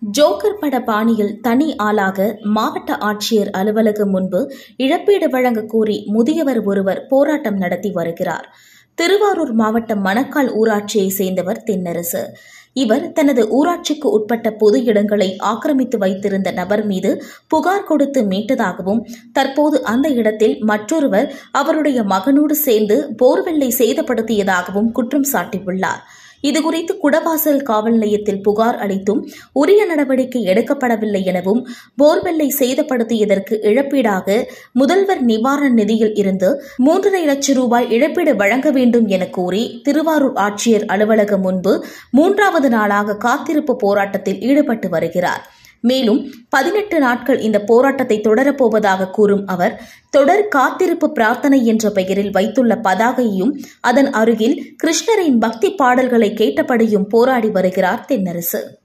joker பட பாணியில் தனி ஆளாக மாவட்ட ஆட்சியர் அலுவலகம் முன்பு இழப்பீடு வழங்க கோரி முதியவர் ஒருவர் போராட்டம் நடத்தி வருகிறார் திருவாரூர் மாவட்டம் மணக்கால் ஊராட்சியை சேர்ந்தவர் தென்னரசு இவர் தனது ஊராட்சிக்கு உட்பட்ட பொது இடங்களை ஆக்கிரமித்து வைத்திருந்த நபர் மீது புகார் கொடுத்து மீட்டதாகவும் தற்போது அந்த இடத்தில் மற்றொருவர் அவருடைய மகனோடு சேர்ந்து போர்வெல்லை சேதப்படுத்தியதாகவும் குற்றம் சாட்டியுள்ளார் இதுகுறித்து குடவாசல் காவல் நிலையத்தில் புகார் அளித்தும் உரிய நடவடிக்கை எடுக்கப்படவில்லை எனவும் போர்வெல்லை சேதப்படுத்தியதற்கு இழப்பீடாக முதல்வர் நிவாரண நிதியில் இருந்து மூன்றரை லட்சம் ரூபாய் இழப்பீடு வழங்க வேண்டும் என கோரி திருவாரூர் ஆட்சியர் அலுவலகம் முன்பு மூன்றாவது நாளாக காத்திருப்பு போராட்டத்தில் ஈடுபட்டு வருகிறார் மேலும் பதினெட்டு நாட்கள் இந்த போராட்டத்தை தொடரப்போவதாக கூறும் அவர் தொடர் காத்திருப்பு பிரார்த்தனை என்ற பெயரில் வைத்துள்ள பதாகையும் அதன் அருகில் கிருஷ்ணரின் பக்தி பாடல்களை கேட்டபடியும் போராடி வருகிறார் தென்னரசு